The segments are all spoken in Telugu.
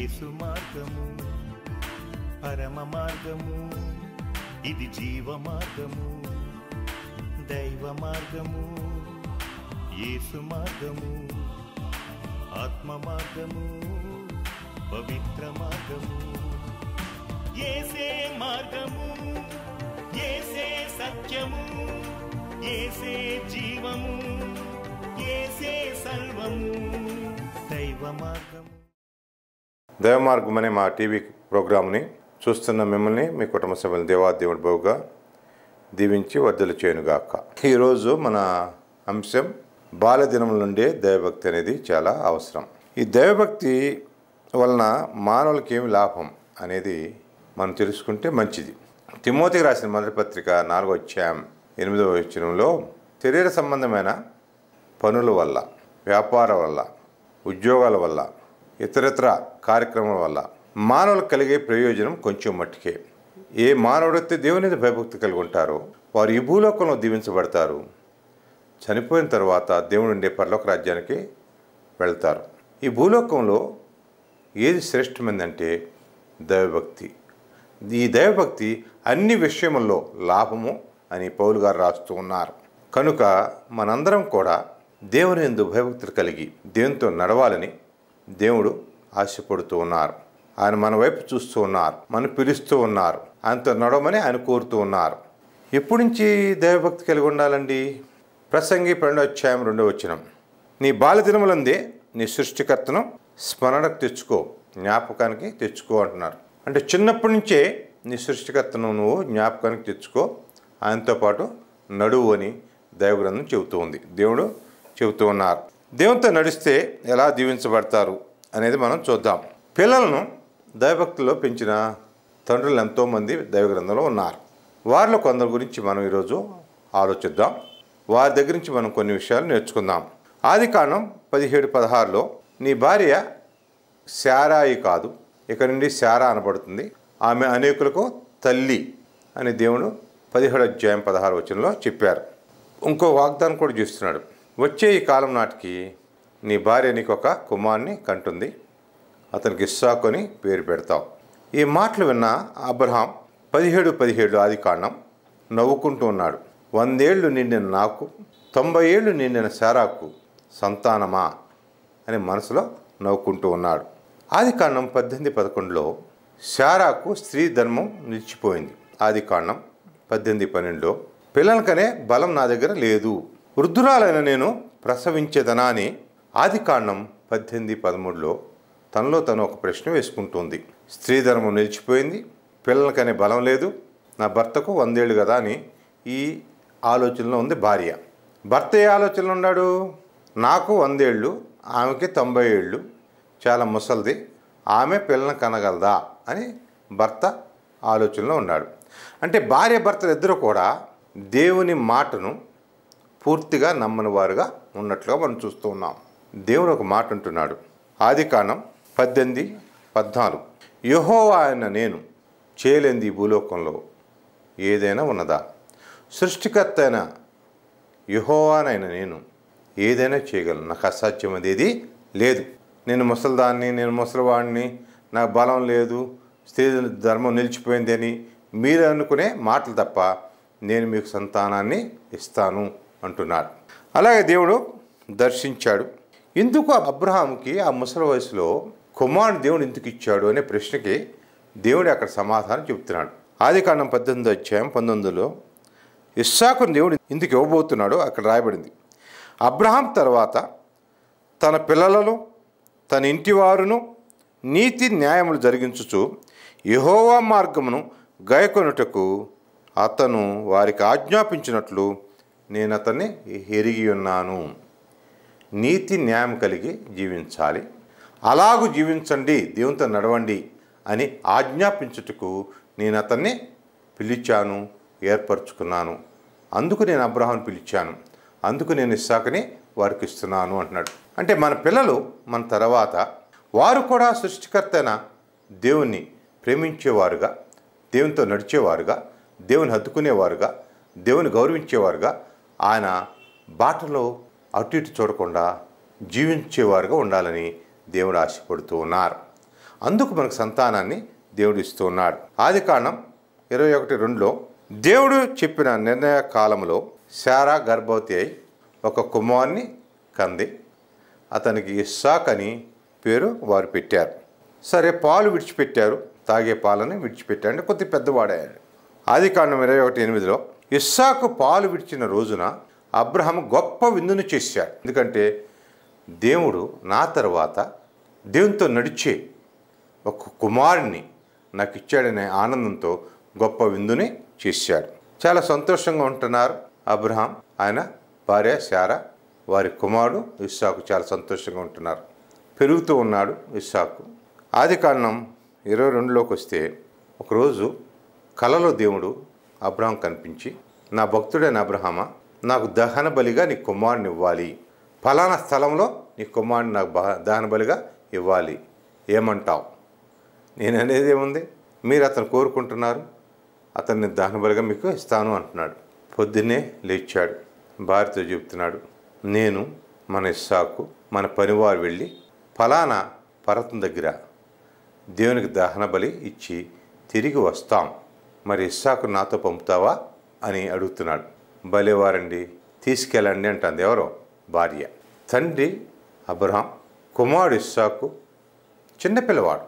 యేసు మార్గము పరమ మార్గము ఇది జీవ మార్గము దైవ మార్గము యేసు మార్గము ఆత్మ మార్గము పవిత్ర మార్గము ఏసే మార్గము ఏసే సత్యము ఏసే జీవము ఏసే సర్వము దైవ మార్గము దైవమార్గం అనే మా టీవీ ప్రోగ్రామ్ని చూస్తున్న మిమ్మల్ని మీ కుటుంబ సభ్యులు దేవాదేవుడు బహుగా దీవించి వర్ధలు చేయనుగాక ఈరోజు మన అంశం బాల్యదినముల నుండే దైవభక్తి అనేది చాలా అవసరం ఈ దైవభక్తి వలన మానవులకి ఏమి లాభం అనేది మనం తెలుసుకుంటే మంచిది తిమోతికి రాసిన మొదటి పత్రిక నాలుగో అధ్యాయం ఎనిమిదవ వచనంలో శరీర సంబంధమైన పనుల వల్ల వ్యాపార వల్ల ఉద్యోగాల వల్ల ఇతరత్ర కార్యక్రమాల వల్ల మానవులకు కలిగే ప్రయోజనం కొంచెం మట్టుకే ఏ మానవుడైతే దేవుని మీద భయభక్తి కలిగి ఉంటారో వారు ఈ భూలోకంలో దీవించబడతారు చనిపోయిన తర్వాత దేవుడు ఉండే పరలోక రాజ్యానికి వెళ్తారు ఈ భూలోకంలో ఏది శ్రేష్టమైందంటే దైవభక్తి ఈ దైవభక్తి అన్ని విషయముల్లో లాభము అని పౌలు గారు రాస్తూ ఉన్నారు కనుక మనందరం కూడా దేవుని ఎందు భయభక్తులు కలిగి దేవునితో నడవాలని దేవుడు ఆశపడుతూ ఉన్నారు ఆయన మన వైపు చూస్తూ ఉన్నారు మనం పిలుస్తూ ఉన్నారు ఆయనతో నడవమని ఆయన కోరుతూ ఉన్నారు ఎప్పటి నుంచి దైవభక్తి కలిగి ఉండాలండి ప్రసంగి పన్నెండో అధ్యాయం రెండో వచ్చినం నీ బాల్యదినములందే నీ సృష్టికర్తను స్మరణకు తెచ్చుకో జ్ఞాపకానికి తెచ్చుకో అంటున్నారు అంటే చిన్నప్పటి నుంచే నీ సృష్టికర్తను నువ్వు జ్ఞాపకానికి తెచ్చుకో ఆయనతో పాటు నడువు అని దైవగ్రంథం చెబుతూ ఉంది దేవుడు చెబుతూ ఉన్నారు దేవునితో నడిస్తే ఎలా దీవించబడతారు అనేది మనం చూద్దాం పిల్లలను దైవభక్తిలో పెంచిన తండ్రులు ఎంతోమంది దైవగ్రంథంలో ఉన్నారు వారిలో కొందరి గురించి మనం ఈరోజు ఆలోచిద్దాం వారి దగ్గర నుంచి మనం కొన్ని విషయాలు నేర్చుకుందాం ఆది కాండం పదిహేడు పదహారులో నీ భార్య శారాయి కాదు ఇక నుండి శారా అనబడుతుంది ఆమె అనేకులకు తల్లి అని దేవుడు పదిహేడు అధ్యాయం పదహారు వచనంలో చెప్పారు ఇంకో వాగ్దానం కూడా చేస్తున్నాడు వచ్చే ఈ కాలం నాటికి నీ భార్య నీకు ఒక కుమార్ని కంటుంది అతనికి ఇస్సాకు అని పేరు పెడతావు ఈ మాటలు విన్న అబ్రహాం పదిహేడు పదిహేడు ఆది కాండం నవ్వుకుంటూ ఉన్నాడు వందేళ్లు నిండిన నాకు తొంభై ఏళ్ళు నిండిన శారాకు సంతానమా అని మనసులో నవ్వుకుంటూ ఉన్నాడు ఆది కాండం పద్దెనిమిది పదకొండులో శారాకు స్త్రీ ధర్మం నిలిచిపోయింది ఆది కాండం పద్దెనిమిది పన్నెండులో పిల్లలకనే బలం నా దగ్గర లేదు వృద్ధురాలైన నేను ప్రసవించేదనా అని ఆది కాండం పద్దెనిమిది పదమూడులో తనలో తను ఒక ప్రశ్న వేసుకుంటుంది స్త్రీ ధర్మం నిలిచిపోయింది పిల్లలకనే బలం లేదు నా భర్తకు వందేళ్ళు కదా అని ఈ ఆలోచనలో ఉంది భార్య భర్త ఏ ఆలోచనలో ఉన్నాడు నాకు వందేళ్ళు ఆమెకి తొంభై ఏళ్ళు చాలా ముసలిది ఆమె పిల్లలను కనగలదా అని భర్త ఆలోచనలో ఉన్నాడు అంటే భార్య భర్తలు ఇద్దరు కూడా దేవుని మాటను పూర్తిగా నమ్మని వారుగా ఉన్నట్లుగా మనం చూస్తూ ఉన్నాం దేవుడు ఒక మాట అంటున్నాడు ఆది కాండం పద్దెనిమిది పద్నాలుగు యహోవా ఆయన నేను చేయలేంది ఈ భూలోకంలో ఏదైనా ఉన్నదా సృష్టికర్త అయిన యహోవానైన నేను ఏదైనా చేయగలను నాకు అసాధ్యం అనేది లేదు నేను ముసలిదాన్ని నేను ముసలివాడిని నాకు బలం లేదు స్త్రీ ధర్మం నిలిచిపోయింది అని మీరు అనుకునే మాటలు తప్ప నేను మీకు సంతానాన్ని ఇస్తాను అంటున్నాడు అలాగే దేవుడు దర్శించాడు ఎందుకు అబ్రహాంకి ఆ ముసలి వయసులో కుమారుడు దేవుడు ఎందుకు ఇచ్చాడు అనే ప్రశ్నకి దేవుడు అక్కడ సమాధానం చెబుతున్నాడు ఆది కాండం పద్దెనిమిది అధ్యాయం పంతొమ్మిదిలో ఇస్సాకును దేవుడు ఎందుకు ఇవ్వబోతున్నాడో అక్కడ రాయబడింది అబ్రహాం తర్వాత తన పిల్లలను తన ఇంటి వారును నీతి న్యాయములు జరిగించుచు యహోవా మార్గమును గాయకొనుటకు అతను వారికి ఆజ్ఞాపించినట్లు నేను అతన్ని ఎరిగి ఉన్నాను నీతి న్యాయం కలిగి జీవించాలి అలాగూ జీవించండి దేవునితో నడవండి అని ఆజ్ఞాపించుటకు నేను అతన్ని పిలిచాను ఏర్పరచుకున్నాను అందుకు నేను అబ్రహాం పిలిచాను అందుకు నేను ఇస్సాకని వారికి ఇస్తున్నాను అంటున్నాడు అంటే మన పిల్లలు మన తర్వాత వారు కూడా సృష్టికర్త అయిన దేవుణ్ణి ప్రేమించేవారుగా దేవునితో నడిచేవారుగా దేవుని హత్తుకునేవారుగా దేవుని గౌరవించేవారుగా ఆయన బాటలో అటు ఇటు చూడకుండా జీవించేవారుగా ఉండాలని దేవుడు ఆశపడుతూ ఉన్నారు అందుకు మనకు సంతానాన్ని దేవుడు ఇస్తూ ఉన్నాడు ఆది కాండం ఇరవై ఒకటి రెండులో దేవుడు చెప్పిన నిర్ణయ కాలంలో శారా గర్భవతి అయి ఒక కుమారుని కంది అతనికి ఇస్సాక్ అని పేరు వారు పెట్టారు సరే పాలు విడిచిపెట్టారు తాగే పాలని విడిచిపెట్టారు అంటే కొద్ది పెద్దవాడాడు ఆది కాండం ఇరవై ఒకటి ఎనిమిదిలో ఇస్సాకు పాలు విడిచిన రోజున అబ్రహం గొప్ప విందును చేశాడు ఎందుకంటే దేవుడు నా తర్వాత దేవునితో నడిచే ఒక కుమారుని నాకు ఇచ్చాడనే ఆనందంతో గొప్ప విందుని చేశాడు చాలా సంతోషంగా ఉంటున్నారు అబ్రహాం ఆయన భార్య శారా వారి కుమారుడు ఇస్సాకు చాలా సంతోషంగా ఉంటున్నారు పెరుగుతూ ఉన్నాడు ఇస్సాకు ఆది కాండం ఇరవై రెండులోకి వస్తే ఒకరోజు కలలో దేవుడు అబ్రహాం కనిపించి నా భక్తుడైన అబ్రహామా నాకు దహన బలిగా నీ కుమారుని ఇవ్వాలి ఫలానా స్థలంలో నీ కుమారుని నాకు బ- దహన బలిగా ఇవ్వాలి ఏమంటావు నేను అనేది ఏముంది మీరు అతను కోరుకుంటున్నారు అతన్ని దహనబలిగా మీకు ఇస్తాను అంటున్నాడు పొద్దున్నే లేచాడు భార్యతో చెబుతున్నాడు నేను మన ఇస్సాకు మన పనివారు వెళ్ళి ఫలానా పర్వతం దగ్గర దేవునికి దహన బలి ఇచ్చి తిరిగి వస్తాం మరి ఇస్సాకు నాతో పంపుతావా అని అడుగుతున్నాడు బలివారండి తీసుకెళ్ళండి అంటుంది ఎవరో భార్య తండ్రి అబ్రహాం కుమారుడు ఇస్సాకు చిన్నపిల్లవాడు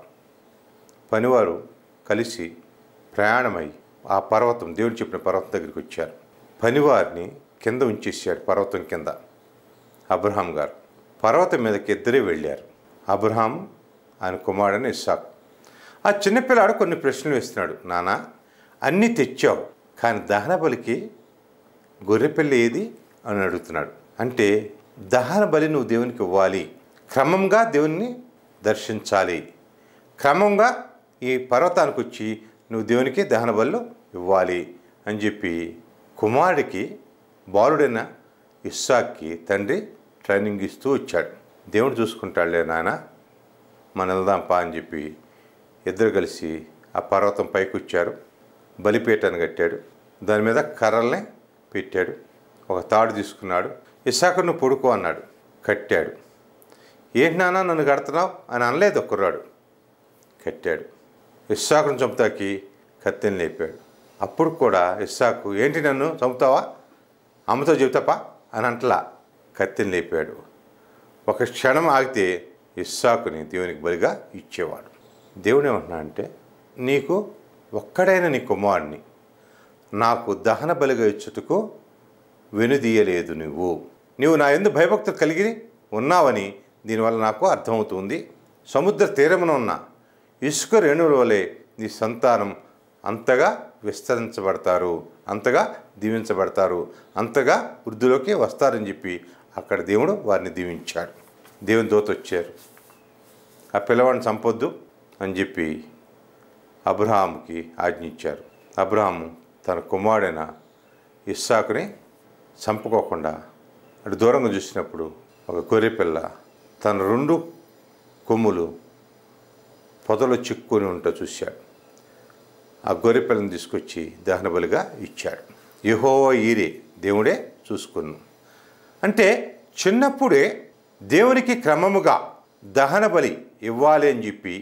పనివారు కలిసి ప్రయాణమై ఆ పర్వతం దేవుడు చెప్పిన పర్వతం దగ్గరికి వచ్చారు పనివారిని కింద ఉంచేసాడు పర్వతం కింద అబ్రహాం గారు పర్వతం మీదకి ఇద్దరే వెళ్ళారు అబ్రహాం ఆయన కుమారుడని ఇస్సాకు ఆ చిన్నపిల్లాడు కొన్ని ప్రశ్నలు వేస్తున్నాడు నానా అన్నీ తెచ్చావు కానీ దహన బలికి గొర్రెపిల్ల ఏది అని అడుగుతున్నాడు అంటే దహన బలి నువ్వు దేవునికి ఇవ్వాలి క్రమంగా దేవుణ్ణి దర్శించాలి క్రమంగా ఈ పర్వతానికి వచ్చి నువ్వు దేవునికి దహన బలు ఇవ్వాలి అని చెప్పి కుమారుడికి బాలుడైన ఇస్సాక్కి తండ్రి ట్రైనింగ్ ఇస్తూ వచ్చాడు దేవుడు చూసుకుంటాడులే నాన్న మన వెళ్దాంపా అని చెప్పి ఇద్దరు కలిసి ఆ పర్వతం పైకి వచ్చారు బలిపీఠాన్ని కట్టాడు దాని మీద కర్రల్ని పెట్టాడు ఒక తాడు తీసుకున్నాడు ఇసాకు నువ్వు పొడుకో అన్నాడు కట్టాడు ఏంటి నాన్న నన్ను కడుతున్నావు అని అనలేదు ఒక్కరాడు కట్టాడు ఇస్సాకును చంపుతాకి కత్తిని లేపాడు అప్పుడు కూడా ఇస్సాకు ఏంటి నన్ను చంపుతావా అమ్మతో చెబుతాపా అని అంటలా కత్తిని లేపాడు ఒక క్షణం ఆగితే ఇస్సాకుని దేవునికి బలిగా ఇచ్చేవాడు దేవుడు ఏమంటున్నా అంటే నీకు ఒక్కడైన నీ కుమారుని నాకు దహన బలిగా ఇచ్చుటకు వెనుదీయలేదు నువ్వు నీవు నా ఎందు భయభక్తులు కలిగి ఉన్నావని దీనివల్ల నాకు అర్థమవుతుంది సముద్ర తీరమున ఉన్న ఇసుక రేణువుల వలె నీ సంతానం అంతగా విస్తరించబడతారు అంతగా దీవించబడతారు అంతగా వృద్ధిలోకి వస్తారని చెప్పి అక్కడ దేవుడు వారిని దీవించాడు దేవుని దోత వచ్చారు ఆ పిల్లవాడిని చంపొద్దు అని చెప్పి అబ్రహాముకి ఆజ్ఞించారు అబ్రహాము తన కుమారుడైన ఇస్సాకుని చంపుకోకుండా అటు దూరంగా చూసినప్పుడు ఒక గొర్రెపిల్ల తన రెండు కొమ్ములు పొదలో చిక్కుని ఉంటూ చూశాడు ఆ గొర్రెపిల్లని తీసుకొచ్చి దహన బలిగా ఇచ్చాడు యెహోవా ఈరే దేవుడే చూసుకున్నాం అంటే చిన్నప్పుడే దేవునికి క్రమముగా దహన బలి ఇవ్వాలి అని చెప్పి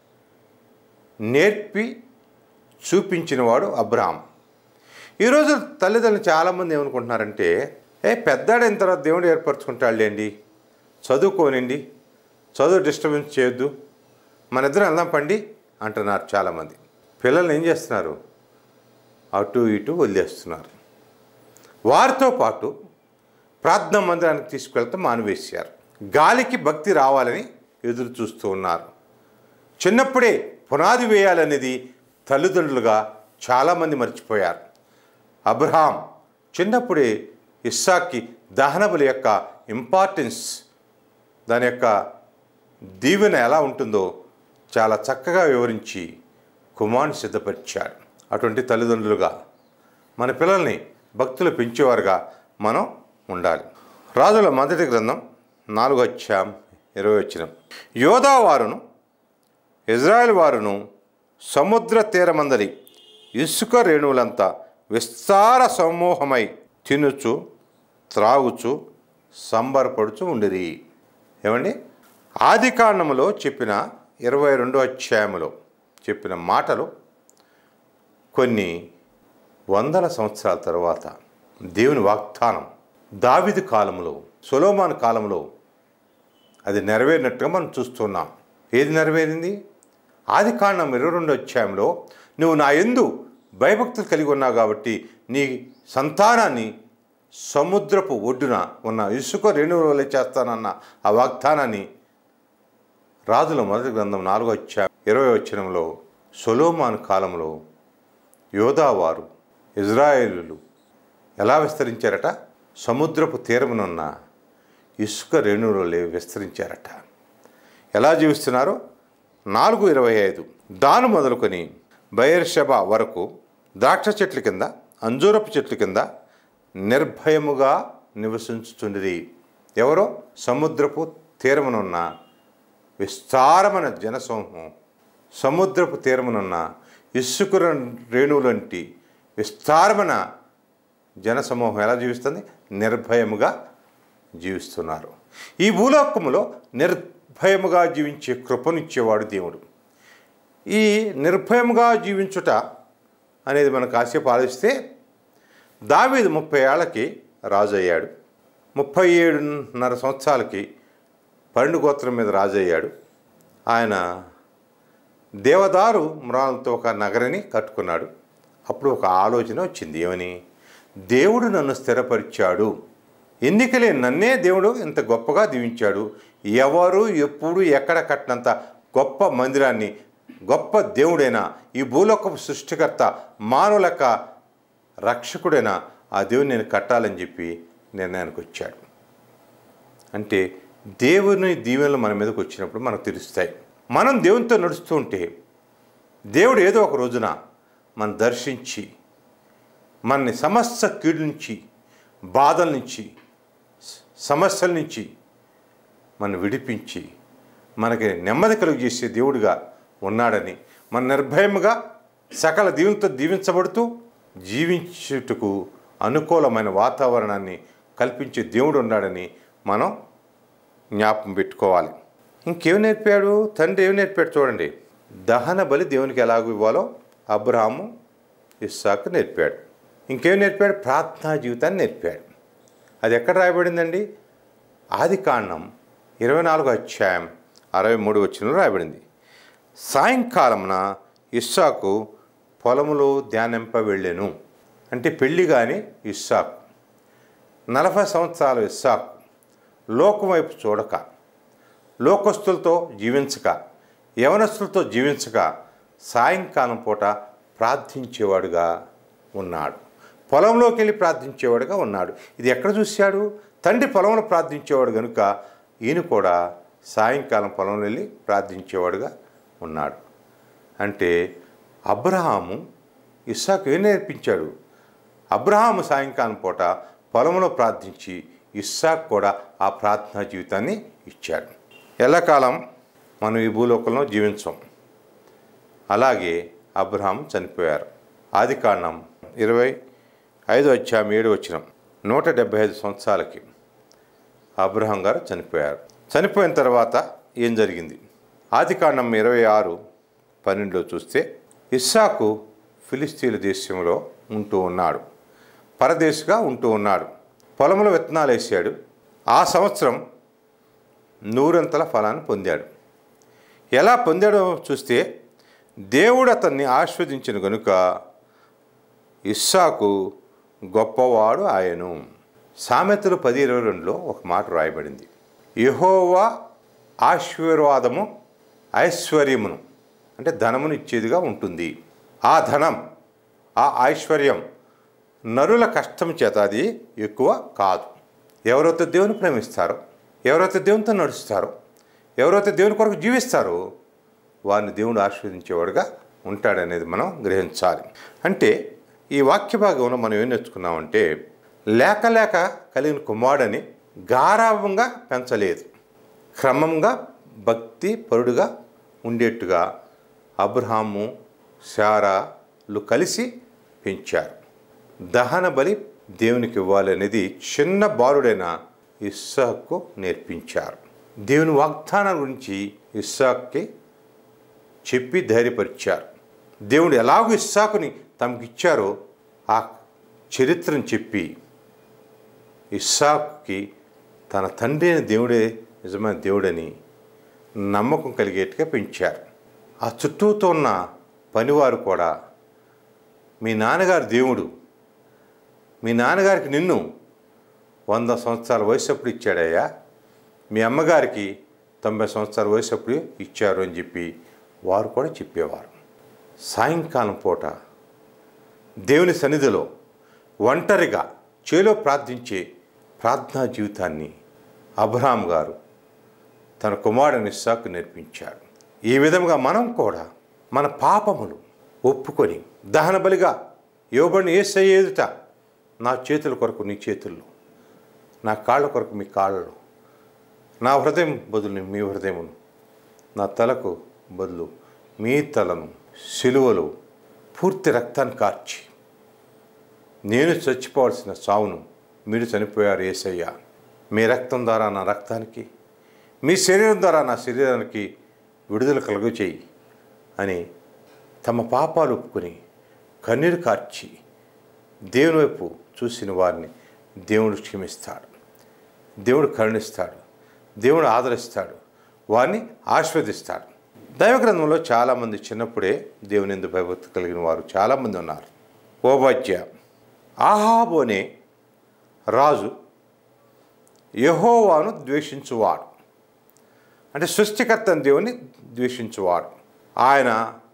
నేర్పి చూపించినవాడు అబ్రహాం ఈరోజు తల్లిదండ్రులు చాలామంది ఏమనుకుంటున్నారంటే ఏ పెద్దాడైన తర్వాత దేవుడు ఏర్పరచుకుంటాడులేండి చదువుకోనండి చదువు డిస్టర్బెన్స్ చేయొద్దు మన ఇద్దరం వెళ్దాం పండి అంటున్నారు చాలామంది పిల్లల్ని ఏం చేస్తున్నారు అటు ఇటు వదిలేస్తున్నారు వారితో పాటు ప్రార్థనా మందిరానికి తీసుకెళ్తే మానివేశారు గాలికి భక్తి రావాలని ఎదురు చూస్తూ ఉన్నారు చిన్నప్పుడే పునాది వేయాలనేది తల్లిదండ్రులుగా చాలామంది మర్చిపోయారు అబ్రహాం చిన్నప్పుడే ఇస్సాక్కి దహనబలి యొక్క ఇంపార్టెన్స్ దాని యొక్క దీవెన ఎలా ఉంటుందో చాలా చక్కగా వివరించి కుమారుని సిద్ధపరిచాడు అటువంటి తల్లిదండ్రులుగా మన పిల్లల్ని భక్తులు పెంచేవారుగా మనం ఉండాలి రాజుల మొదటి గ్రంథం నాలుగు వచ్చాం ఇరవై వచ్చిన యోధా వారును ఇజ్రాయెల్ వారును సముద్ర తీరమందలి ఇసుక రేణువులంతా విస్తార సమూహమై తినుచు త్రాగుచు సంబరపడుచు ఉండిరి ఏమండి ఆది కాండములో చెప్పిన ఇరవై రెండో అధ్యాయంలో చెప్పిన మాటలు కొన్ని వందల సంవత్సరాల తర్వాత దేవుని వాగ్దానం దావిది కాలంలో సొలోమాన్ కాలంలో అది నెరవేరినట్టుగా మనం చూస్తున్నాం ఏది నెరవేరింది ఆది కాండం ఇరవై రెండు అధ్యాయంలో నువ్వు నా ఎందు భయభక్తులు కలిగి ఉన్నావు కాబట్టి నీ సంతానాన్ని సముద్రపు ఒడ్డున ఉన్న ఇసుక రేణువుల చేస్తానన్న ఆ వాగ్దానాన్ని రాజుల మొదటి గ్రంథం నాలుగో అధ్యాయం ఇరవై వచ్చినంలో సొలోమాన్ కాలంలో యోధావారు ఇజ్రాయేలులు ఎలా విస్తరించారట సముద్రపు తీరమునున్న ఇసుక రేణువులలో విస్తరించారట ఎలా జీవిస్తున్నారో నాలుగు ఇరవై ఐదు దాను మొదలుకొని బయర్షబ వరకు ద్రాక్ష చెట్ల కింద అంజూరపు చెట్ల కింద నిర్భయముగా నివసించుచుండిరి ఎవరో సముద్రపు తీరమునున్న విస్తారమైన జనసమూహం సముద్రపు తీరమునున్న ఇసుక రేణువులంటి విస్తారమైన జనసమూహం ఎలా జీవిస్తుంది నిర్భయముగా జీవిస్తున్నారు ఈ భూలోకములో నిర్భయముగా జీవించే కృపనిచ్చేవాడు దేవుడు ఈ నిర్భయముగా జీవించుట అనేది మనకు కాసేపు ఆలోచిస్తే దావీదు ముప్పై ఏళ్ళకి రాజు అయ్యాడు ముప్పై ఏడున్నర సంవత్సరాలకి పన్నెండు గోత్రం మీద రాజు అయ్యాడు ఆయన దేవదారు మ్రాలతో ఒక నగరిని కట్టుకున్నాడు అప్పుడు ఒక ఆలోచన వచ్చింది ఏమని దేవుడు నన్ను స్థిరపరిచాడు ఎన్నికలే నన్నే దేవుడు ఇంత గొప్పగా దీవించాడు ఎవరు ఎప్పుడు ఎక్కడ కట్టినంత గొప్ప మందిరాన్ని గొప్ప దేవుడైన ఈ భూలోకపు సృష్టికర్త మానవులక రక్షకుడైన ఆ దేవుని నేను కట్టాలని చెప్పి నిర్ణయానికి వచ్చాడు అంటే దేవుని దీవెనలు మన మీదకి వచ్చినప్పుడు మనకు తెలుస్తాయి మనం దేవునితో నడుస్తూ ఉంటే దేవుడు ఏదో ఒక రోజున మనం దర్శించి మనని సమస్త కీడు నుంచి బాధల నుంచి స- సమస్యల నుంచి మనం విడిపించి మనకి నెమ్మది కలుగు చేసే దేవుడిగా ఉన్నాడని మన నిర్భయముగా సకల దీవులతో దీవించబడుతూ జీవించుటకు అనుకూలమైన వాతావరణాన్ని కల్పించే దేవుడు ఉన్నాడని మనం జ్ఞాపకం పెట్టుకోవాలి ఇంకేం నేర్పాడు తండ్రి ఏం నేర్పాడు చూడండి దహన బలి దేవునికి ఎలాగ ఇవ్వాలో అబ్రహాము ఇస్సాకు నేర్పాడు ఇంకేం నేర్పాడు ప్రార్థనా జీవితాన్ని నేర్పాడు అది ఎక్కడ రాయబడిందండి ఆది కాండం ఇరవై నాలుగు అధ్యాయం అరవై మూడు వచ్చిన రాయబడింది సాయంకాలమున ఇస్సాకు పొలములో ధ్యానింప వెళ్ళాను అంటే పెళ్ళి కానీ ఇస్సాకు నలభై సంవత్సరాలు ఇస్సాకు లోకం వైపు చూడక లోకస్తులతో జీవించక యవనస్తులతో జీవించక సాయంకాలం పూట ప్రార్థించేవాడుగా ఉన్నాడు పొలంలోకి వెళ్ళి ప్రార్థించేవాడుగా ఉన్నాడు ఇది ఎక్కడ చూశాడు తండ్రి పొలంలో ప్రార్థించేవాడు కనుక ఈయన కూడా సాయంకాలం పొలంలో వెళ్ళి ప్రార్థించేవాడుగా ఉన్నాడు అంటే అబ్రహాము ఇస్సాకు ఏం నేర్పించాడు అబ్రహాము సాయంకాలం పూట పొలంలో ప్రార్థించి ఇస్సాకు కూడా ఆ ప్రార్థనా జీవితాన్ని ఇచ్చాడు ఎల్లకాలం మనం ఈ భూలోకంలో జీవించం అలాగే అబ్రహాం చనిపోయారు ఆది కాండం ఇరవై ఐదు అధ్యాయం ఏడు వచ్చిన నూట డెబ్బై ఐదు సంవత్సరాలకి అబ్రహాం గారు చనిపోయారు చనిపోయిన తర్వాత ఏం జరిగింది ఆది కాండం ఇరవై ఆరు పన్నెండులో చూస్తే ఇస్సాకు ఫిలిస్తీన్ల దేశంలో ఉంటూ ఉన్నాడు పరదేశిగా ఉంటూ ఉన్నాడు పొలంలో విత్తనాలు వేసాడు ఆ సంవత్సరం నూరంతల ఫలాన్ని పొందాడు ఎలా పొందాడో చూస్తే దేవుడు అతన్ని ఆస్వాదించిన గనుక ఇస్సాకు గొప్పవాడు ఆయను సామెతలు పది ఇరవై రెండులో ఒక మాట రాయబడింది యహోవా ఆశీర్వాదము ఐశ్వర్యమును అంటే ధనమును ఇచ్చేదిగా ఉంటుంది ఆ ధనం ఆ ఐశ్వర్యం నరుల కష్టం చేత అది ఎక్కువ కాదు ఎవరైతే దేవుని ప్రేమిస్తారో ఎవరైతే దేవునితో నడుస్తారో ఎవరైతే దేవుని కొరకు జీవిస్తారో వారిని దేవుడు ఆశీర్వదించేవాడుగా ఉంటాడనేది మనం గ్రహించాలి అంటే ఈ వాక్య భాగంలో మనం ఏం నేర్చుకున్నామంటే లేక లేక కలిగిన కుమారుడని గారాభంగా పెంచలేదు క్రమంగా భక్తి పరుడుగా ఉండేట్టుగా అబ్రహాము శారాలు కలిసి పెంచారు దహన బలి దేవునికి ఇవ్వాలనేది చిన్న బాలుడైన ఇస్సాకు నేర్పించారు దేవుని వాగ్దానం గురించి ఇస్సాక్కి చెప్పి ధైర్యపరిచారు దేవుడు ఎలాగో ఇస్సాకుని తమకు ఇచ్చారో ఆ చరిత్రను చెప్పి ఇస్సాకుకి తన తండ్రి అయిన దేవుడే నిజమైన దేవుడని నమ్మకం కలిగేట్టుగా పెంచారు ఆ చుట్టూతో ఉన్న పనివారు కూడా మీ నాన్నగారు దేవుడు మీ నాన్నగారికి నిన్ను వంద సంవత్సరాల వయసు అప్పుడు ఇచ్చాడయ్యా మీ అమ్మగారికి తొంభై సంవత్సరాల వయసు అప్పుడు ఇచ్చారు అని చెప్పి వారు కూడా చెప్పేవారు సాయంకాలం పూట దేవుని సన్నిధిలో ఒంటరిగా చేలో ప్రార్థించే ప్రార్థనా జీవితాన్ని అబ్రహాం గారు తన కుమారుని ఇస్సాకు నేర్పించాడు ఈ విధంగా మనం కూడా మన పాపములు ఒప్పుకొని దహన బలిగా ఇవ్వబడిన ఏ ఎదుట నా చేతుల కొరకు నీ చేతుల్లో నా కాళ్ళ కొరకు మీ కాళ్ళలో నా హృదయం బదులు మీ హృదయమును నా తలకు బదులు మీ తలను సిలువలో పూర్తి రక్తాన్ని కార్చి నేను చచ్చిపోవాల్సిన సావును మీరు చనిపోయారు ఏసయ్య మీ రక్తం ద్వారా నా రక్తానికి మీ శరీరం ద్వారా నా శరీరానికి విడుదల కలుగు చేయి అని తమ పాపాలు ఒప్పుకొని కన్నీరు కార్చి దేవుని వైపు చూసిన వారిని దేవుడు క్షమిస్తాడు దేవుడు కరుణిస్తాడు దేవుడు ఆదరిస్తాడు వారిని ఆస్వాదిస్తాడు దైవ గ్రంథంలో చాలామంది చిన్నప్పుడే దేవుని ఎందు భయభక్తి కలిగిన వారు చాలామంది ఉన్నారు ఓబాజ్య ఆహాబు అనే రాజు యహోవాను ద్వేషించువాడు అంటే సృష్టికర్త దేవుని ద్వేషించువాడు ఆయన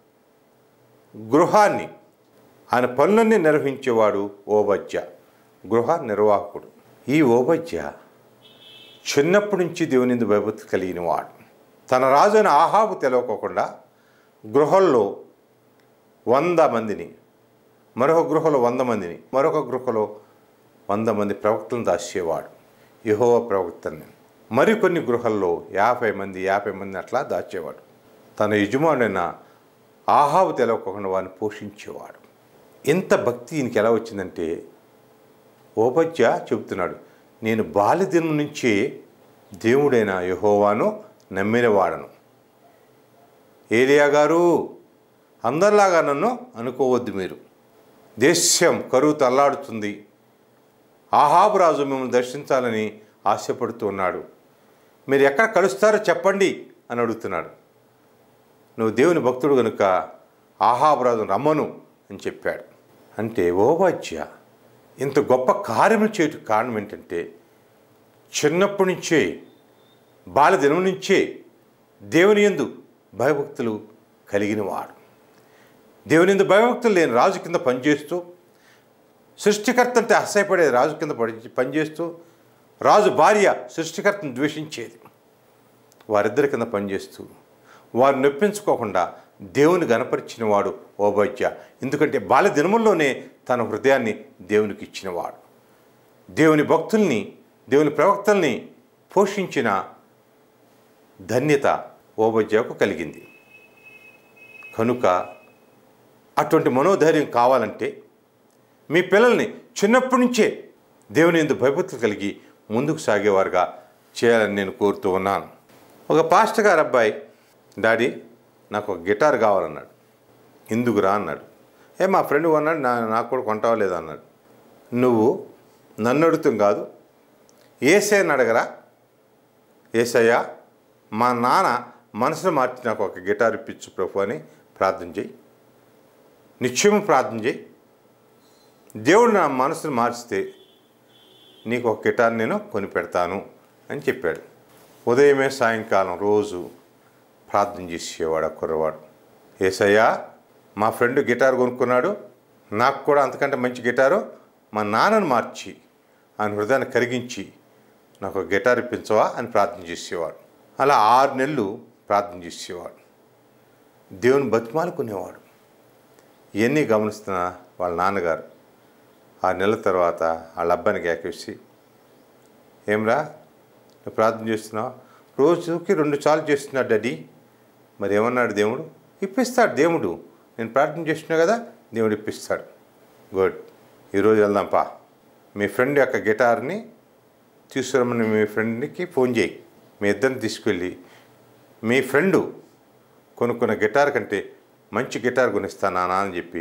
గృహాన్ని ఆయన పనులన్నీ నిర్వహించేవాడు ఓబజ్య గృహ నిర్వాహకుడు ఈ ఓబజ్య చిన్నప్పటి నుంచి దేవుని ఎందు భయభక్తి కలిగిన వాడు తన రాజు అయిన ఆహాబు తెలవకోకుండా గృహంలో వంద మందిని మరొక గృహలో వంద మందిని మరొక గృహలో వంద మంది ప్రవక్తలను దాచేవాడు యహోవ ప్రవక్తల్ని మరికొన్ని గృహాల్లో యాభై మంది యాభై మంది అట్లా దాచేవాడు తన యజమానుడైన ఆహాబు తెలవకుండా వారిని పోషించేవాడు ఎంత భక్తి ఈయనకి ఎలా వచ్చిందంటే ఓపజ్య చెబుతున్నాడు నేను బాల్యదినం నుంచే దేవుడైన యహోవాను నమ్మినవాడను ఏలియా గారు అందరిలాగా నన్ను అనుకోవద్దు మీరు దేశం కరువు తల్లాడుతుంది ఆహాబు రాజు మిమ్మల్ని దర్శించాలని ఆశపడుతూ ఉన్నాడు మీరు ఎక్కడ కలుస్తారో చెప్పండి అని అడుగుతున్నాడు నువ్వు దేవుని భక్తుడు కనుక ఆహాబరాజు రమ్మను అని చెప్పాడు అంటే ఓవాజ్య ఇంత గొప్ప కార్యము చేయటం కారణం ఏంటంటే చిన్నప్పటి నుంచే బాలదినం నుంచే దేవుని ఎందు భయభక్తులు కలిగిన వాడు దేవుని ఎందు భయభక్తులు లేని రాజు కింద పనిచేస్తూ సృష్టికర్త అంటే అసహ్యపడే రాజు కింద పడి పనిచేస్తూ రాజు భార్య సృష్టికర్తను ద్వేషించేది వారిద్దరి కింద పనిచేస్తూ వారు నొప్పించుకోకుండా దేవుని గనపరిచిన వాడు ఓబజ్య ఎందుకంటే బాల్య దినముల్లోనే తన హృదయాన్ని దేవునికి ఇచ్చినవాడు దేవుని భక్తుల్ని దేవుని ప్రవక్తల్ని పోషించిన ధన్యత ఓబజ్యకు కలిగింది కనుక అటువంటి మనోధైర్యం కావాలంటే మీ పిల్లల్ని చిన్నప్పటి నుంచే దేవుని ఎందు భయభక్తులు కలిగి ముందుకు సాగేవారుగా చేయాలని నేను కోరుతూ ఉన్నాను ఒక పాస్టర్ గారు అబ్బాయి డాడీ నాకు ఒక గిటార్ కావాలన్నాడు ఎందుకురా అన్నాడు ఏ మా ఫ్రెండ్ కొన్నాడు నా నాకు కూడా కొంటావా లేదా అన్నాడు నువ్వు నన్ను అడుగుతాం కాదు ఏసైని అడగరా ఏసయ్యా మా నాన్న మనసును మార్చి నాకు ఒక గిటార్ ఇప్పించు ప్రభు అని ప్రార్థన చేయి నిత్యము ప్రార్థన చేయి దేవుడు నా మనసును మార్చితే నీకు ఒక గిటార్ నేను కొని పెడతాను అని చెప్పాడు ఉదయమే సాయంకాలం రోజు ప్రార్థన చేసేవాడు ఆ కుర్రవాడు ఏసయ్యా మా ఫ్రెండ్ గిటార్ కొనుక్కున్నాడు నాకు కూడా అంతకంటే మంచి గిటారు మా నాన్నను మార్చి ఆయన హృదయాన్ని కరిగించి నాకు ఒక గిటార్ ఇప్పించవా అని ప్రార్థన చేసేవాడు అలా ఆరు నెలలు ప్రార్థన చేసేవాడు దేవుని బతిమాలుకునేవాడు ఇవన్నీ గమనిస్తున్న వాళ్ళ నాన్నగారు ఆ నెలల తర్వాత వాళ్ళ అబ్బాయిని ఏకేసి ఏమ్రా నువ్వు ప్రార్థన చేస్తున్నావు రోజుకి రెండు సార్లు చేస్తున్నాడు డాడీ మరి ఏమన్నాడు దేవుడు ఇప్పిస్తాడు దేవుడు నేను ప్రార్థన చేస్తున్నా కదా దేవుడు ఇప్పిస్తాడు గుడ్ ఈరోజు వెళ్దాంపా మీ ఫ్రెండ్ యొక్క గిటార్ని తీసుకురమ్మని మీ ఫ్రెండ్కి ఫోన్ చేయి మీ ఇద్దరిని తీసుకెళ్ళి మీ ఫ్రెండు కొనుక్కున్న గిటార్ కంటే మంచి గిటార్ కొనిస్తాను నాన్న అని చెప్పి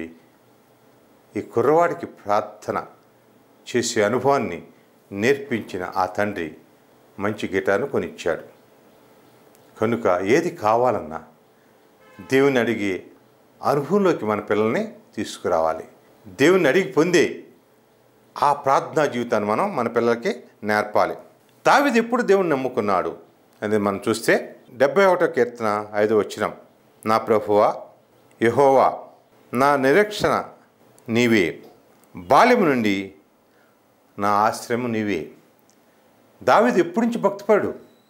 ఈ కుర్రవాడికి ప్రార్థన చేసే అనుభవాన్ని నేర్పించిన ఆ తండ్రి మంచి గిటార్ను కొనిచ్చాడు కనుక ఏది కావాలన్నా దేవుని అడిగి అనుభవంలోకి మన పిల్లల్ని తీసుకురావాలి దేవుని అడిగి పొందే ఆ ప్రార్థనా జీవితాన్ని మనం మన పిల్లలకి నేర్పాలి దావిది ఎప్పుడు దేవుని నమ్ముకున్నాడు అనేది మనం చూస్తే డెబ్బై ఒకటో కీర్తన ఐదో వచ్చినం నా ప్రభువా యహోవా నా నిరీక్షణ నీవే బాల్యము నుండి నా ఆశ్రయము నీవే దావిది ఎప్పటి నుంచి భక్తిపడు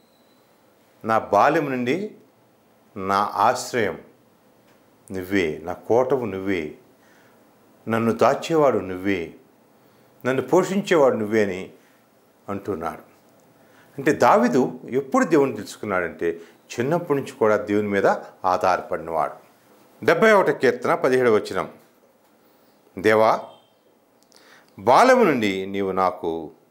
నా బాల్యం నుండి నా ఆశ్రయం నువ్వే నా కోటవు నువ్వే నన్ను దాచేవాడు నువ్వే నన్ను పోషించేవాడు నువ్వే అని అంటున్నాడు అంటే దావిదు ఎప్పుడు దేవుని తెలుసుకున్నాడంటే చిన్నప్పటి నుంచి కూడా దేవుని మీద ఆధారపడినవాడు డెబ్బై ఒకటి కీర్తన పదిహేడు వచ్చినం దేవా బాల్యము నుండి నీవు నాకు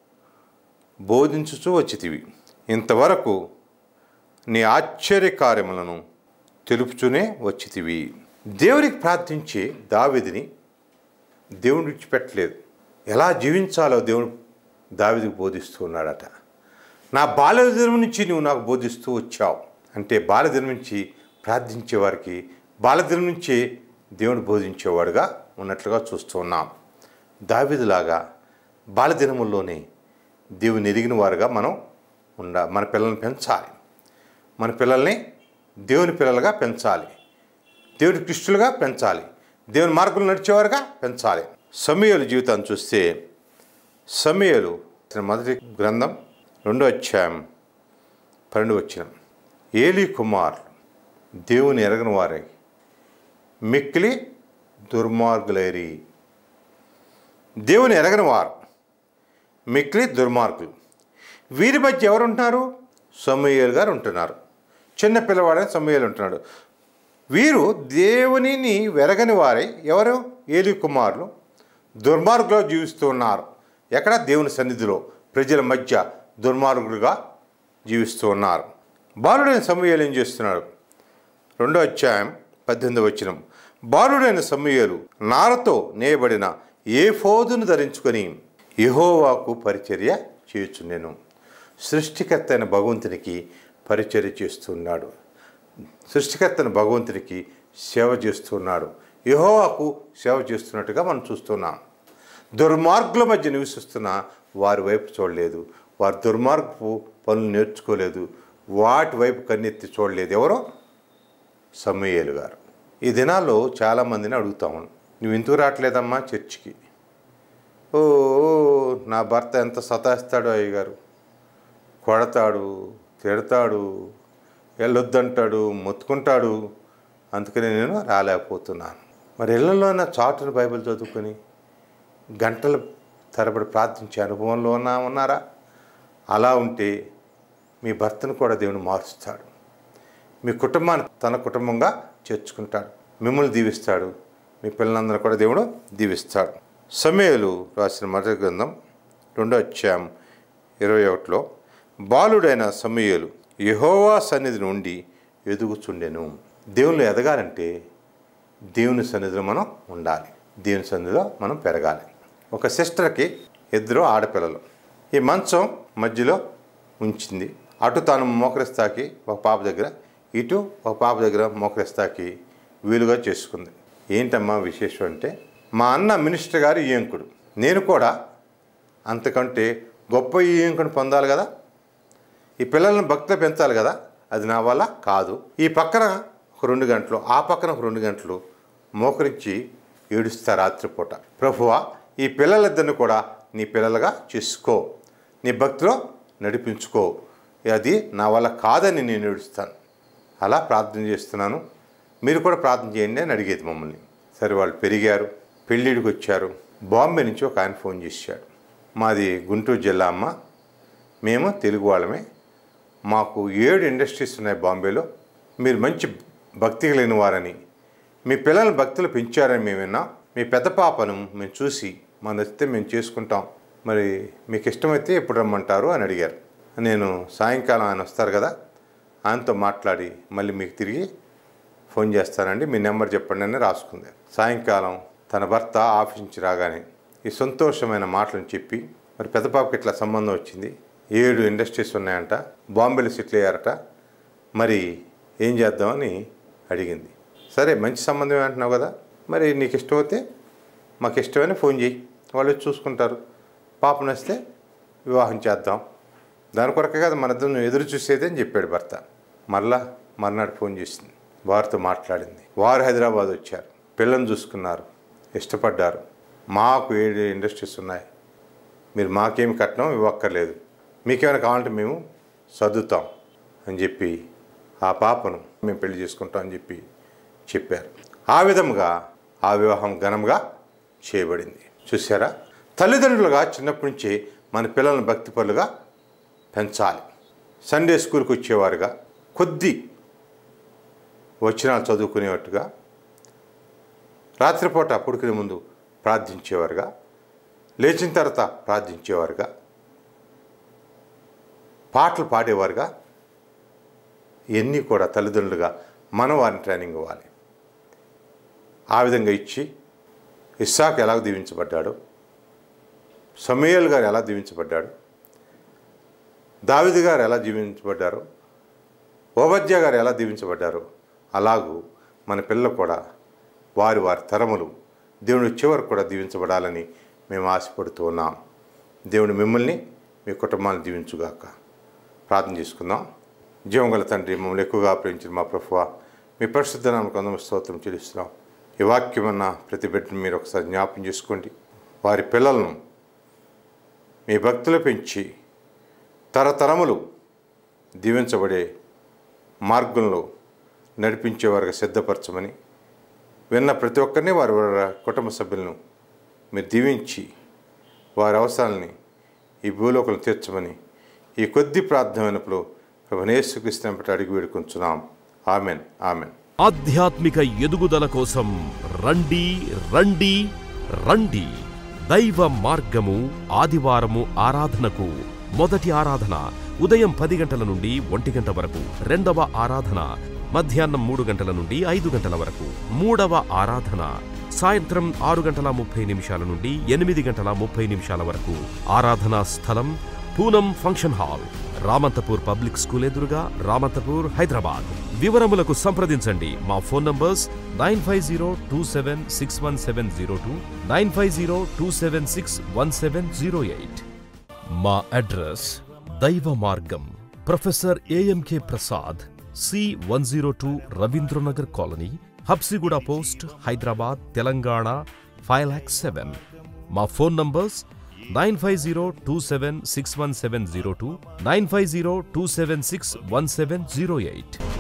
బోధించుచూ వచ్చితివి ఇంతవరకు నీ ఆశ్చర్య కార్యములను తెలుపుతూనే వచ్చితివి దేవునికి ప్రార్థించే దావిదిని దేవుడు విడిచిపెట్టలేదు ఎలా జీవించాలో దేవుడు దావిదికి బోధిస్తూ ఉన్నాడట నా బాల్యదినం నుంచి నువ్వు నాకు బోధిస్తూ వచ్చావు అంటే బాల్యదినం నుంచి ప్రార్థించే వారికి బాల్యదినం నుంచే దేవుడు బోధించేవాడుగా ఉన్నట్లుగా చూస్తూ ఉన్నాం దావిదిలాగా బాల్యదినముల్లోనే దేవుని ఎరిగిన వారుగా మనం ఉండ మన పిల్లల్ని పెంచాలి మన పిల్లల్ని దేవుని పిల్లలుగా పెంచాలి దేవుడి కృష్ణులుగా పెంచాలి దేవుని మార్గంలో నడిచేవారుగా పెంచాలి సమయలు జీవితాన్ని చూస్తే సమయలు మొదటి గ్రంథం రెండో అధ్యాయం పన్నెండు వచ్చిన ఏలి కుమార్ దేవుని ఎరగని వారై మిక్కిలి దుర్మార్గులైరి దేవుని ఎరగని వారు మిక్కిలి దుర్మార్గులు వీరి మధ్య ఎవరు ఉంటున్నారు సమూయేలు గారు ఉంటున్నారు చిన్న పిల్లవాడని సమూయేలు ఉంటున్నాడు వీరు దేవునిని వెరగని వారై ఎవరు ఏలి కుమారులు దుర్మార్గులో జీవిస్తూ ఉన్నారు ఎక్కడ దేవుని సన్నిధిలో ప్రజల మధ్య దుర్మార్గులుగా జీవిస్తూ ఉన్నారు బాలుడైన సమూయేలు ఏం చేస్తున్నాడు రెండో అధ్యాయం పద్దెనిమిది వచ్చినం బాలుడైన సమూయేలు నారతో నేయబడిన ఏ ఫోదును ధరించుకొని యెహోవాకు పరిచర్య చేయుచుండెను సృష్టికర్త అయిన భగవంతునికి పరిచర్య చేస్తున్నాడు సృష్టికర్త అయిన భగవంతునికి సేవ చేస్తున్నాడు యెహోవాకు సేవ చేస్తున్నట్టుగా మనం చూస్తున్నాం దుర్మార్గుల మధ్య నివసిస్తున్న వారి వైపు చూడలేదు వారి దుర్మార్గపు పనులు నేర్చుకోలేదు వాటి వైపు కన్నెత్తి చూడలేదు ఎవరో సమూయేలు గారు ఈ దినాల్లో చాలామందిని అడుగుతాము నువ్వు ఎందుకు రావట్లేదమ్మా చర్చికి ఓ నా భర్త ఎంత సతాయిస్తాడో అయ్యగారు కొడతాడు తిడతాడు వెళ్ళొద్దంటాడు మొత్తుకుంటాడు అందుకని నేను రాలేకపోతున్నాను మరి ఇళ్లలోన చాటును బైబిల్ చదువుకొని గంటల తరబడి ప్రార్థించే అనుభవంలో ఉన్నా ఉన్నారా అలా ఉంటే మీ భర్తను కూడా దేవుని మారుస్తాడు మీ కుటుంబాన్ని తన కుటుంబంగా చేర్చుకుంటాడు మిమ్మల్ని దీవిస్తాడు మీ పిల్లలందరూ కూడా దేవుడు దీవిస్తాడు సమయలు రాసిన మొదటి గ్రంథం రెండో అధ్యాయం ఇరవై ఒకటిలో బాలుడైన సమయలు యహోవా సన్నిధి నుండి ఎదుగుచుండెను దేవుళ్ళు ఎదగాలంటే దేవుని సన్నిధిలో మనం ఉండాలి దేవుని సన్నిధిలో మనం పెరగాలి ఒక సిస్టర్కి ఇద్దరు ఆడపిల్లలు ఈ మంచం మధ్యలో ఉంచింది అటు తాను మోకరిస్తాకి ఒక పాప దగ్గర ఇటు ఒక పాప దగ్గర మోకరిస్తాకి వీలుగా చేసుకుంది ఏంటమ్మా విశేషం అంటే మా అన్న మినిస్టర్ గారు ఈయంకుడు నేను కూడా అంతకంటే గొప్ప ఈయంకుని పొందాలి కదా ఈ పిల్లల్ని భక్తిలో పెంచాలి కదా అది నా వల్ల కాదు ఈ పక్కన ఒక రెండు గంటలు ఆ పక్కన ఒక రెండు గంటలు మోకరించి ఏడుస్తా రాత్రిపూట ప్రభువా ఈ పిల్లలిద్దరిని కూడా నీ పిల్లలుగా చేసుకో నీ భక్తిలో నడిపించుకో అది నా వల్ల కాదని నేను ఏడుస్తాను అలా ప్రార్థన చేస్తున్నాను మీరు కూడా ప్రార్థన చేయండి అని అడిగేది మమ్మల్ని సరే వాళ్ళు పెరిగారు పెళ్ళిడికి వచ్చారు బాంబే నుంచి ఒక ఆయన ఫోన్ చేశాడు మాది గుంటూరు జిల్లా అమ్మ మేము తెలుగు వాళ్ళమే మాకు ఏడు ఇండస్ట్రీస్ ఉన్నాయి బాంబేలో మీరు మంచి భక్తి కలిగిన వారని మీ పిల్లల్ని భక్తులు పెంచారని మేము విన్నాం మీ పెద్ద పాపను మేము చూసి మా నచ్చితే మేము చేసుకుంటాం మరి మీకు ఇష్టమైతే ఎప్పుడు రమ్మంటారు అని అడిగారు నేను సాయంకాలం ఆయన వస్తారు కదా ఆయనతో మాట్లాడి మళ్ళీ మీకు తిరిగి ఫోన్ చేస్తానండి మీ నెంబర్ చెప్పండి అని రాసుకుంది సాయంకాలం తన భర్త ఆఫీస్ నుంచి రాగానే ఈ సంతోషమైన మాటలను చెప్పి మరి పెద్ద పాపకి ఇట్లా సంబంధం వచ్చింది ఏడు ఇండస్ట్రీస్ ఉన్నాయంట బాంబేలో సెటిల్ అయ్యారట మరి ఏం చేద్దామని అడిగింది సరే మంచి సంబంధం అంటున్నావు కదా మరి నీకు ఇష్టమైతే మాకు ఇష్టమైన ఫోన్ చేయి వాళ్ళు వచ్చి చూసుకుంటారు పాప నచ్చితే వివాహం చేద్దాం దాని కొరకే కదా మన ఇద్దరం ఎదురు చూసేది అని చెప్పాడు భర్త మరలా మర్నాడు ఫోన్ చేసింది వారితో మాట్లాడింది వారు హైదరాబాద్ వచ్చారు పిల్లల్ని చూసుకున్నారు ఇష్టపడ్డారు మాకు ఏడు ఇండస్ట్రీస్ ఉన్నాయి మీరు మాకేమి కట్నం ఇవ్వక్కర్లేదు మీకేమైనా కావాలంటే మేము సర్దుతాం అని చెప్పి ఆ పాపను మేము పెళ్లి చేసుకుంటాం అని చెప్పి చెప్పారు ఆ విధముగా ఆ వివాహం ఘనంగా చేయబడింది చూసారా తల్లిదండ్రులుగా చిన్నప్పటి నుంచి మన పిల్లలను భక్తిపరులుగా పెంచాలి సండే స్కూల్కి వచ్చేవారుగా కొద్ది వచనాలు చదువుకునేటట్టుగా రాత్రిపూట పుడుకునే ముందు ప్రార్థించేవారుగా లేచిన తర్వాత ప్రార్థించేవారుగా పాటలు పాడేవారుగా ఇవన్నీ కూడా తల్లిదండ్రులుగా మనం వారిని ట్రైనింగ్ ఇవ్వాలి ఆ విధంగా ఇచ్చి ఇస్సాక్ ఎలా దీవించబడ్డాడు సమయల్ గారు ఎలా దీవించబడ్డాడు దావిది గారు ఎలా దీవించబడ్డారు ఓబద్య గారు ఎలా దీవించబడ్డారు అలాగూ మన పిల్లలు కూడా వారి వారి తరములు దేవుని చివరకు కూడా దీవించబడాలని మేము ఆశపడుతూ ఉన్నాం దేవుడు మిమ్మల్ని మీ కుటుంబాన్ని దీవించుగాక ప్రార్థన చేసుకుందాం జీవంగల తండ్రి మమ్మల్ని ఎక్కువగా ప్రేమించిన మా ప్రభువ మీ పరిశుద్ధ నామకు అందం స్తోత్రం చెల్లిస్తున్నాం ఈ వాక్యమన్న ప్రతి బిడ్డను మీరు ఒకసారి జ్ఞాపం చేసుకోండి వారి పిల్లలను మీ భక్తులు పెంచి తరతరములు దీవించబడే మార్గంలో నడిపించేవారుగా సిద్ధపరచమని విన్న ప్రతి ఒక్కరిని వారి వారి కుటుంబ సభ్యులను మీరు దీవించి వారి అవసరాలని ఈ భూలోకలు తీర్చమని ఈ కొద్ది ప్రార్థనప్పుడు ప్రభునేశ్వరిస్తున్నప్పటి అడిగి వేడుకుంటున్నాం ఆమెన్ ఆమెన్ ఆధ్యాత్మిక ఎదుగుదల కోసం రండి రండి రండి దైవ మార్గము ఆదివారము ఆరాధనకు మొదటి ఆరాధన ఉదయం పది గంటల నుండి ఒంటి గంట వరకు రెండవ ఆరాధన మధ్యాహ్నం మూడు గంటల నుండి ఐదు గంటల వరకు మూడవ ఆరాధన సాయంత్రం ఆరు గంటల ముప్పై నిమిషాల నుండి ఎనిమిది గంటల ముప్పై నిమిషాల వరకు ఆరాధనా స్థలం Poonam function hall Ramanthapur public school ఎదురుగా రామంతపూర్ హైదరాబాద్ వివరములకు సంప్రదించండి మా phone numbers nine five zero two seven six one seven zero two nine five zero two seven six one seven zero eight మా అడ్రస్ దైవ మార్గం professor AMK Prasad C one zero two Ravindranagar colony Habsiguda post Hyderabad Telangana five lakh seven మా phone numbers nine five zero two seven six one seven zero two nine five zero two seven six one seven zero eight